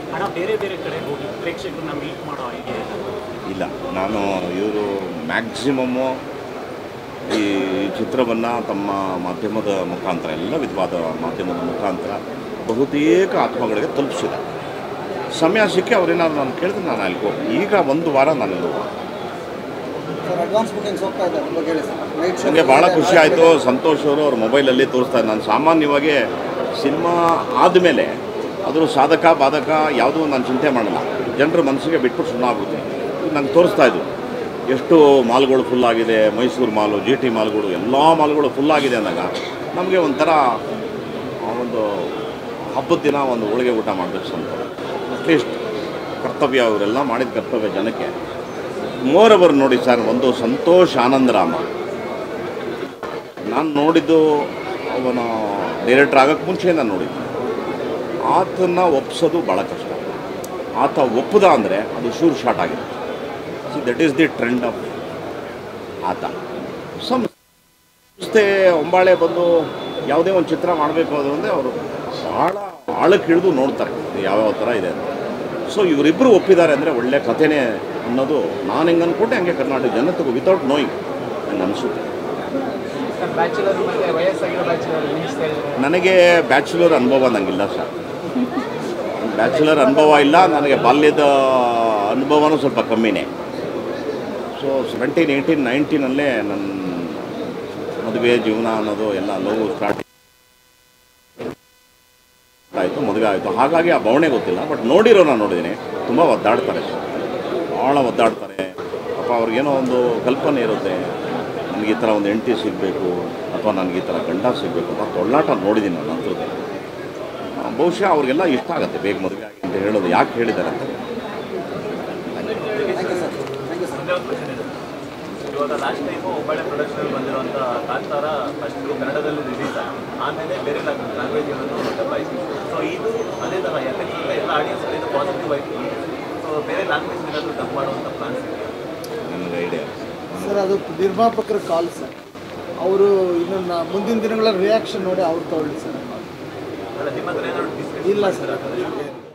ಹಣ ಬೇರೆ ಬೇರೆ ಕಡೆ ಹೋಗಿ ಪ್ರೇಕ್ಷಕರನ್ನ ಮೀಟ್ ಮಾಡೋ ಐಡಿಯಾ ಇಲ್ಲ ಇಲ್ಲ ನಾನು ಇವರು ಮ್ಯಾಕ್ಸಿಮಮ್ಮು ಈ ಚಿತ್ರವನ್ನು ತಮ್ಮ ಮಾಧ್ಯಮದ ಮುಖಾಂತರ ಎಲ್ಲ ವಿಧವಾದ ಮಾಧ್ಯಮದ ಮುಖಾಂತರ ಬಹುತೇಕ ಆತ್ಮಗಳಿಗೆ ತಲುಪಿಸಿದೆ ಸಮಯ ಸಿಕ್ಕಿ ಅವ್ರೇನಾದ್ರು ನಾನು ಕೇಳಿದ್ರೆ ನಾನು ಅಲ್ಲಿಗೆ ಹೋಗಿ ಈಗ ಒಂದು ವಾರ ನಾನು ಇಲ್ಲಿ ಹೋಗ್ತೀನಿ. ಸರ್ ಅಡ್ವಾನ್ಸ್ ಬುಕಿಂಗ್ಸ್ ಹೋಗ್ತಾ ಇದೆ ಅದ್ರ ಬಗ್ಗೆ ಹೇಳಿ ಸರ್ ನೈಟ್ ನನಗೆ ಭಾಳ ಖುಷಿ ಆಯಿತು ಸಂತೋಷ್ ಅವರು ಅವ್ರ ಮೊಬೈಲಲ್ಲಿ ತೋರಿಸ್ತಾ ಇದ್ದಾರೆ ನಾನು ಸಾಮಾನ್ಯವಾಗಿ ಸಿನಿಮಾ ಆದಮೇಲೆ ಅದ್ರ ಸಾಧಕ ಬಾಧಕ ಯಾವುದೂ ನಾನು ಚಿಂತೆ ಮಾಡಲ್ಲ ಜನರ ಮನಸ್ಸಿಗೆ ಬಿಟ್ಬಿಟ್ಟು ಸುಮ್ಮನೆ ಆಗ್ಬಿಡ್ತೀನಿ ಈಗ ನಂಗೆ ತೋರಿಸ್ತಾ ಇದ್ದು ಎಷ್ಟು ಮಾಲ್ಗಳು ಫುಲ್ ಆಗಿದೆ ಮೈಸೂರು ಮಾಲು ಜಿ ಟಿ ಮಾಲ್ಗಳು ಎಲ್ಲ ಮಾಲ್ಗಳು ಫುಲ್ ಆಗಿದೆ ಅಂದಾಗ ನಮಗೆ ಒಂಥರ ಆ ಒಂದು ಹಬ್ಬದ ದಿನ ಒಂದು ಹೋಳಿಗೆ ಊಟ ಮಾಡಬೇಕು ಅಂತ ಅಟ್ಲೀಸ್ಟ್ ಕರ್ತವ್ಯ ಅವರೆಲ್ಲ ಮಾಡಿದ ಕರ್ತವ್ಯ ಜನಕ್ಕೆ ಮೋರವರು ನೋಡಿ ಸರ್ ಒಂದು ಸಂತೋಷ್ ಆನಂದರಾಮ ನಾನು ನೋಡಿದ್ದು ಅವನ ಡೈರೆಕ್ಟರ್ ಆಗೋಕ್ಕೆ ಮುಂಚೆ ನಾನು ನೋಡಿದ್ದು ಆತನ ಒಪ್ಸೋದು ಭಾಳ ಕಷ್ಟ ಆತ ಒಪ್ಪದ ಅಂದರೆ ಅದು ಶೂರ್ ಶಾಟ್ ಆಗಿದೆ see that is the trend of ಆತ ಸಂಸ್ಥೆ ಒಂಬಾಳೆ ಬಂದು ಯಾವುದೇ ಒಂದು ಚಿತ್ರ ಮಾಡಬೇಕು ಅದು ಅಂದರೆ ಅವರು ಭಾಳ ಆಳಕ್ಕೆ ಇಳಿದು ನೋಡ್ತಾರೆ ಇದು ಯಾವ್ಯಾವ ಥರ ಇದೆ ಅಂತ ಸೊ ಇವರಿಬ್ಬರು ಒಪ್ಪಿದ್ದಾರೆ ಅಂದರೆ ಒಳ್ಳೆ ಕಥೆನೇ ಅನ್ನೋದು ನಾನು ಹೆಂಗೆ ಅಂದ್ಕೊಂಡೆ ಹಂಗೆ ಕರ್ನಾಟಕ ಜನತೆಗೂ ವಿತೌಟ್ ನೋಯಿಂಗ್ ನಂಗೆ ಅನಿಸುತ್ತೆ ಸರ್ ಬ್ಯಾಚುಲರ್ ಮತ್ತೆ ವಯಸ್ಸಾಗಿರೋ ಬ್ಯಾಚುಲರ್ ನಿಲ್ಲಿಸ್ತಾ ಇದ್ದಾರೆ ನನಗೆ ಬ್ಯಾಚುಲರ್ ಅನುಭವ ನನಗಿಲ್ಲ ಸರ್ ಬ್ಯಾಚುಲರ್ ಅನುಭವ ಇಲ್ಲ ನನಗೆ ಬಾಲ್ಯದ ಅನುಭವನೂ ಸ್ವಲ್ಪ ಕಮ್ಮಿನೇ ಸೊ ಸೆವೆಂಟೀನ್ ಏಯ್ಟೀನ್ ನೈನ್ಟೀನಲ್ಲೇ ನನ್ನ ಮದುವೆ ಜೀವನ ಅನ್ನೋದು ಎಲ್ಲ ಲವ್ ಸ್ಟಾರ್ಟ್ ಆಯಿತು ಮದುವೆ ಆಯಿತು ಹಾಗಾಗಿ ಆ ಭಾವನೆ ಗೊತ್ತಿಲ್ಲ ಬಟ್ ನೋಡಿರೋ ನಾನು ನೋಡಿದ್ದೀನಿ ತುಂಬ ಒದ್ದಾಡ್ತಾರೆ ಭಾಳ ಒದ್ದಾಡ್ತಾರೆ ಪಾಪ ಅವ್ರಿಗೇನೋ ಒಂದು ಕಲ್ಪನೆ ಇರುತ್ತೆ ನನಗೆ ಈ ಥರ ಒಂದು ಹೆಂಡತಿ ಸಿಗಬೇಕು ಅಥವಾ ನನಗೆ ಈ ಥರ ಗಂಡ ಸಿಗಬೇಕು ಅಂತ ತೊಳ್ಳಾಟ ನೋಡಿದ್ದೀನಿ ನಾನು ಅಂಥದ್ದು ಆ, ಬಹುಶಃ ಅವ್ರಿಗೆಲ್ಲ ಇಷ್ಟ ಆಗುತ್ತೆ ಬೇಗ ಮದುವೆ ಆಗಿ ಅಂತ ಹೇಳೋದು ಯಾಕೆ ಹೇಳಿದ್ದಾರೆ ಅಂತ thank you sir thank you sir ಒಂದೇ ಒಂದು ಕ್ವಶನ್ ಇದೆ ಇವಾಗ ಲಾಸ್ಟ್ ಟೈಮು ಒಬ್ಬಳೆ ಪ್ರೊಡಕ್ಷನ್ ಬಂದಿರುವಂಥ ಕಾಂತಾರ ಫಸ್ಟ್ ಕನ್ನಡದಲ್ಲಿ ರಿಲೀಸ್ ಆಗಿ ಆಮೇಲೆ ಬೇರೆ ಲ್ಯಾಂಗ್ವೇಜ್ ದಬ್ಬಾಯಿಸಿ ಸೊ ಇದು ಅದೇ ಥರ ಯಾಕಂದ್ರೆ ಎಲ್ಲ ಆಡಿಯನ್ಸ್ ಇದು ಪಾಸಿಟಿವ್ ಆಯಿತು ಸೊ ಬೇರೆ ಲ್ಯಾಂಗ್ವೇಜ್ ಏನಾದರೂ ಡಬ್ ಮಾಡುವಂಥ ಪ್ಲಾನ್ಸ್ ಇದೆಯಾ ನನಗೆ ಐಡಿಯಾ ಸರ್ ಅದು ನಿರ್ಮಾಪಕರ ಕಾಲ್ ಸರ್ ಅವರು ಇನ್ನೊಂದು ಮುಂದಿನ ದಿನಗಳ ರಿಯಾಕ್ಷನ್ ನೋಡಿ ಅವ್ರು ತಗೊಳ್ಳಿ ಸರ್ ಅಲ್ಲ ನಿಮ್ಮ ಹತ್ರ ಏನಾದ್ರು ಡಿಸ್ಕಸ್ ಇಲ್ಲ ಸರ್